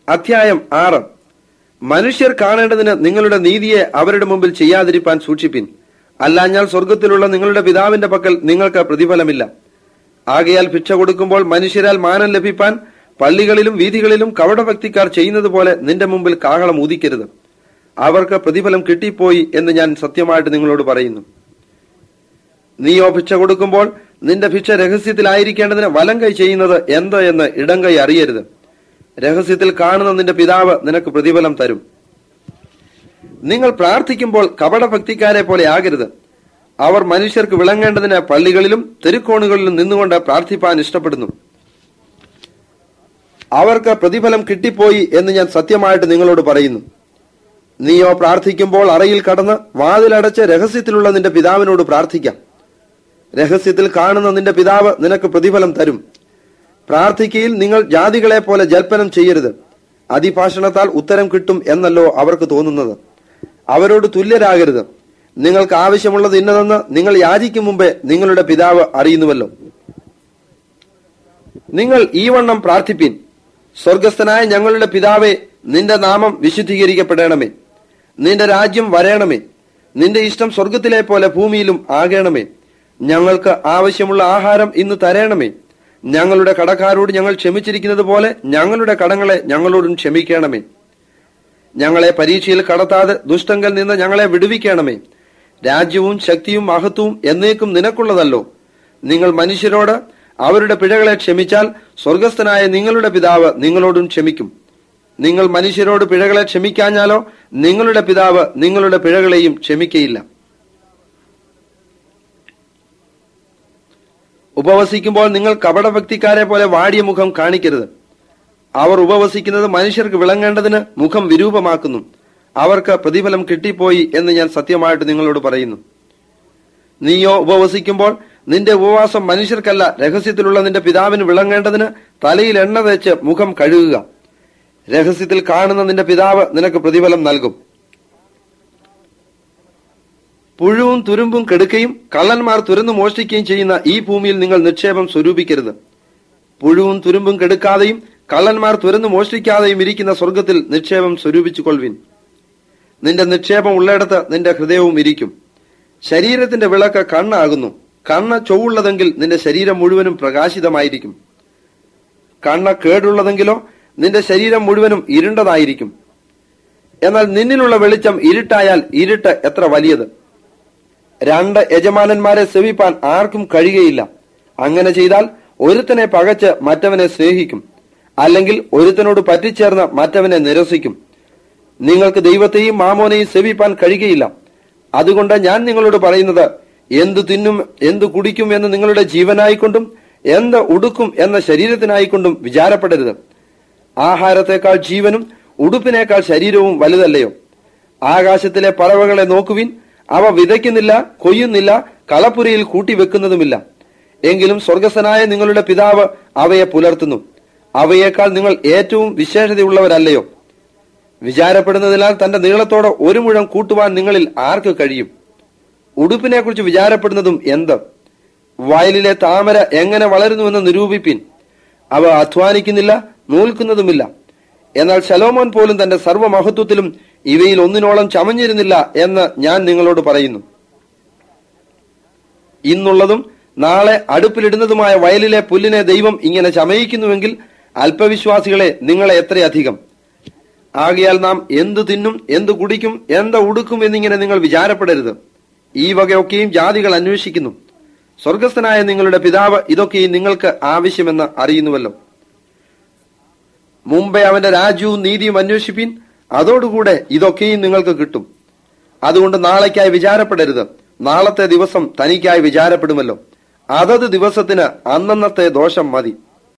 അധ്യായം ആറ് മനുഷ്യർ കാണേണ്ടതിന് നിങ്ങളുടെ നീതിയെ അവരുടെ മുമ്പിൽ ചെയ്യാതിരിപ്പാൻ സൂക്ഷിപ്പിൻ അല്ലാഞ്ഞാൽ സ്വർഗത്തിലുള്ള നിങ്ങളുടെ പിതാവിന്റെ പക്കൽ നിങ്ങൾക്ക് പ്രതിഫലമില്ല ആകയാൽ ഭിക്ഷ കൊടുക്കുമ്പോൾ മനുഷ്യരാൽ മാനം ലഭിപ്പാൻ പള്ളികളിലും വീഥികളിലും കവടഭക്തിക്കാർ ചെയ്യുന്നത് പോലെ നിന്റെ മുമ്പിൽ കാഹളം ഊതിക്കരുത് അവർക്ക് പ്രതിഫലം കിട്ടിപ്പോയി എന്ന് ഞാൻ സത്യമായിട്ട് നിങ്ങളോട് പറയുന്നു നീയോ ഭിക്ഷ കൊടുക്കുമ്പോൾ നിന്റെ ഭിക്ഷ രഹസ്യത്തിലായിരിക്കേണ്ടതിന് വലം കൈ ചെയ്യുന്നത് എന്ത് എന്ന് ഇടം കൈ അറിയരുത് രഹസ്യത്തിൽ കാണുന്ന നിന്റെ പിതാവ് നിനക്ക് പ്രതിഫലം തരും നിങ്ങൾ പ്രാർത്ഥിക്കുമ്പോൾ കപടഭക്തിക്കാരെ പോലെ ആകരുത് അവർ മനുഷ്യർക്ക് വിളങ്ങേണ്ടതിന് പള്ളികളിലും തെരുക്കോണുകളിലും നിന്നുകൊണ്ട് പ്രാർത്ഥിപ്പാൻ ഇഷ്ടപ്പെടുന്നു അവർക്ക് പ്രതിഫലം കിട്ടിപ്പോയി എന്ന് ഞാൻ സത്യമായിട്ട് നിങ്ങളോട് പറയുന്നു നീയോ പ്രാർത്ഥിക്കുമ്പോൾ അറയിൽ കടന്ന് വാതിലടച്ച് രഹസ്യത്തിലുള്ള നിന്റെ പിതാവിനോട് പ്രാർത്ഥിക്കാം രഹസ്യത്തിൽ കാണുന്ന നിന്റെ പിതാവ് നിനക്ക് പ്രതിഫലം തരും പ്രാർത്ഥിക്കയിൽ നിങ്ങൾ ജാതികളെ പോലെ ജൽപ്പനം ചെയ്യരുത് അതിഭാഷണത്താൽ ഉത്തരം കിട്ടും എന്നല്ലോ അവർക്ക് തോന്നുന്നത് അവരോട് തുല്യരാകരുത് നിങ്ങൾക്ക് ആവശ്യമുള്ളത് ഇന്നതെന്ന് നിങ്ങൾ യാചിക്കും മുമ്പേ നിങ്ങളുടെ പിതാവ് അറിയുന്നുവല്ലോ നിങ്ങൾ ഈ വണ്ണം പ്രാർത്ഥിപ്പിൻ സ്വർഗസ്ഥനായ ഞങ്ങളുടെ പിതാവേ നിന്റെ നാമം വിശുദ്ധീകരിക്കപ്പെടണമേ നിന്റെ രാജ്യം വരേണമേ നിന്റെ ഇഷ്ടം സ്വർഗത്തിലെ പോലെ ഭൂമിയിലും ആകണമേ ഞങ്ങൾക്ക് ആവശ്യമുള്ള ആഹാരം ഇന്ന് തരേണമേ ഞങ്ങളുടെ കടക്കാരോട് ഞങ്ങൾ ക്ഷമിച്ചിരിക്കുന്നത് പോലെ ഞങ്ങളുടെ കടങ്ങളെ ഞങ്ങളോടും ക്ഷമിക്കണമേ ഞങ്ങളെ പരീക്ഷയിൽ കടത്താതെ ദുഷ്ടങ്കൽ നിന്ന് ഞങ്ങളെ വിടുവിക്കണമേ രാജ്യവും ശക്തിയും മഹത്വവും എന്നേക്കും നിനക്കുള്ളതല്ലോ നിങ്ങൾ മനുഷ്യരോട് അവരുടെ പിഴകളെ ക്ഷമിച്ചാൽ സ്വർഗസ്ഥനായ നിങ്ങളുടെ പിതാവ് നിങ്ങളോടും ക്ഷമിക്കും നിങ്ങൾ മനുഷ്യരോട് പിഴകളെ ക്ഷമിക്കാഞ്ഞാലോ നിങ്ങളുടെ പിതാവ് നിങ്ങളുടെ പിഴകളെയും ക്ഷമിക്കയില്ല ഉപവസിക്കുമ്പോൾ നിങ്ങൾ കപടഭക്തിക്കാരെ പോലെ വാടിയ മുഖം കാണിക്കരുത് അവർ ഉപവസിക്കുന്നത് മനുഷ്യർക്ക് വിളങ്ങേണ്ടതിന് മുഖം വിരൂപമാക്കുന്നു അവർക്ക് പ്രതിഫലം കിട്ടിപ്പോയി എന്ന് ഞാൻ സത്യമായിട്ട് നിങ്ങളോട് പറയുന്നു നീയോ ഉപവസിക്കുമ്പോൾ നിന്റെ ഉപവാസം മനുഷ്യർക്കല്ല രഹസ്യത്തിലുള്ള നിന്റെ പിതാവിന് വിളങ്ങേണ്ടതിന് തലയിൽ എണ്ണ തേച്ച് മുഖം കഴുകുക രഹസ്യത്തിൽ കാണുന്ന നിന്റെ പിതാവ് നിനക്ക് പ്രതിഫലം നൽകും പുഴുവും തുരുമ്പും കെടുക്കുകയും കള്ളന്മാർ തുരന്നു മോഷ്ടിക്കുകയും ചെയ്യുന്ന ഈ ഭൂമിയിൽ നിങ്ങൾ നിക്ഷേപം സ്വരൂപിക്കരുത് പുഴുവും തുരുമ്പും കെടുക്കാതെയും കള്ളന്മാർ തുരന്നു മോഷ്ടിക്കാതെയും ഇരിക്കുന്ന സ്വർഗത്തിൽ നിക്ഷേപം സ്വരൂപിച്ചു കൊള്ളുവിൻ നിന്റെ നിക്ഷേപം ഉള്ളിടത്ത് നിന്റെ ഹൃദയവും ഇരിക്കും ശരീരത്തിന്റെ വിളക്ക് കണ്ണാകുന്നു കണ്ണ് ചൊവ്വുള്ളതെങ്കിൽ നിന്റെ ശരീരം മുഴുവനും പ്രകാശിതമായിരിക്കും കണ്ണ് കേടുള്ളതെങ്കിലോ നിന്റെ ശരീരം മുഴുവനും ഇരുണ്ടതായിരിക്കും എന്നാൽ നിന്നിലുള്ള വെളിച്ചം ഇരുട്ടായാൽ ഇരുട്ട് എത്ര വലിയത് രണ്ട് യജമാനന്മാരെ സേവിപ്പാൻ ആർക്കും കഴിയുകയില്ല അങ്ങനെ ചെയ്താൽ ഒരുത്തനെ പകച്ച് മറ്റവനെ സ്നേഹിക്കും അല്ലെങ്കിൽ ഒരുത്തനോട് പറ്റിച്ചേർന്ന് മറ്റവനെ നിരസിക്കും നിങ്ങൾക്ക് ദൈവത്തെയും മാമോനെയും സേവിപ്പാൻ കഴിയുകയില്ല അതുകൊണ്ട് ഞാൻ നിങ്ങളോട് പറയുന്നത് എന്തു തിന്നും എന്തു കുടിക്കും എന്ന് നിങ്ങളുടെ ജീവനായിക്കൊണ്ടും എന്ത് ഉടുക്കും എന്ന ശരീരത്തിനായിക്കൊണ്ടും വിചാരപ്പെടരുത് ആഹാരത്തെക്കാൾ ജീവനും ഉടുപ്പിനേക്കാൾ ശരീരവും വലുതല്ലയോ ആകാശത്തിലെ പറവകളെ നോക്കുവിൻ അവ വിതയ്ക്കുന്നില്ല കൊയ്യുന്നില്ല കളപ്പുരയിൽ കൂട്ടിവെക്കുന്നതുമില്ല എങ്കിലും സ്വർഗസ്വനായ നിങ്ങളുടെ പിതാവ് അവയെ പുലർത്തുന്നു അവയേക്കാൾ നിങ്ങൾ ഏറ്റവും വിശേഷതയുള്ളവരല്ലയോ വിചാരപ്പെടുന്നതിനാൽ തന്റെ നീളത്തോടെ ഒരു മുഴം കൂട്ടുവാൻ നിങ്ങളിൽ ആർക്ക് കഴിയും ഉടുപ്പിനെ കുറിച്ച് വിചാരപ്പെടുന്നതും എന്ത് വയലിലെ താമര എങ്ങനെ വളരുന്നുവെന്ന് നിരൂപിപ്പിൻ അവ അധ്വാനിക്കുന്നില്ല നൂൽക്കുന്നതുമില്ല എന്നാൽ ശലോമോൻ പോലും തന്റെ സർവ്വമഹത്വത്തിലും ഇവയിൽ ഒന്നിനോളം ചമഞ്ഞിരുന്നില്ല എന്ന് ഞാൻ നിങ്ങളോട് പറയുന്നു ഇന്നുള്ളതും നാളെ അടുപ്പിലിടുന്നതുമായ വയലിലെ പുല്ലിനെ ദൈവം ഇങ്ങനെ ചമയിക്കുന്നുവെങ്കിൽ അല്പവിശ്വാസികളെ നിങ്ങളെ എത്രയധികം ആകയാൽ നാം എന്തു തിന്നും എന്തു കുടിക്കും എന്ത് ഉടുക്കും എന്നിങ്ങനെ നിങ്ങൾ വിചാരപ്പെടരുത് ഈ വകയൊക്കെയും ജാതികൾ അന്വേഷിക്കുന്നു സ്വർഗസ്ഥനായ നിങ്ങളുടെ പിതാവ് ഇതൊക്കെയും നിങ്ങൾക്ക് ആവശ്യമെന്ന് അറിയുന്നുവല്ലോ മുമ്പേ അവന്റെ രാജ്യവും നീതിയും അന്വേഷിപ്പിൻ അതോടുകൂടെ ഇതൊക്കെയും നിങ്ങൾക്ക് കിട്ടും അതുകൊണ്ട് നാളേക്കായി വിചാരപ്പെടരുത് നാളത്തെ ദിവസം തനിക്കായി വിചാരപ്പെടുമല്ലോ അതത് ദിവസത്തിന് അന്നന്നത്തെ ദോഷം മതി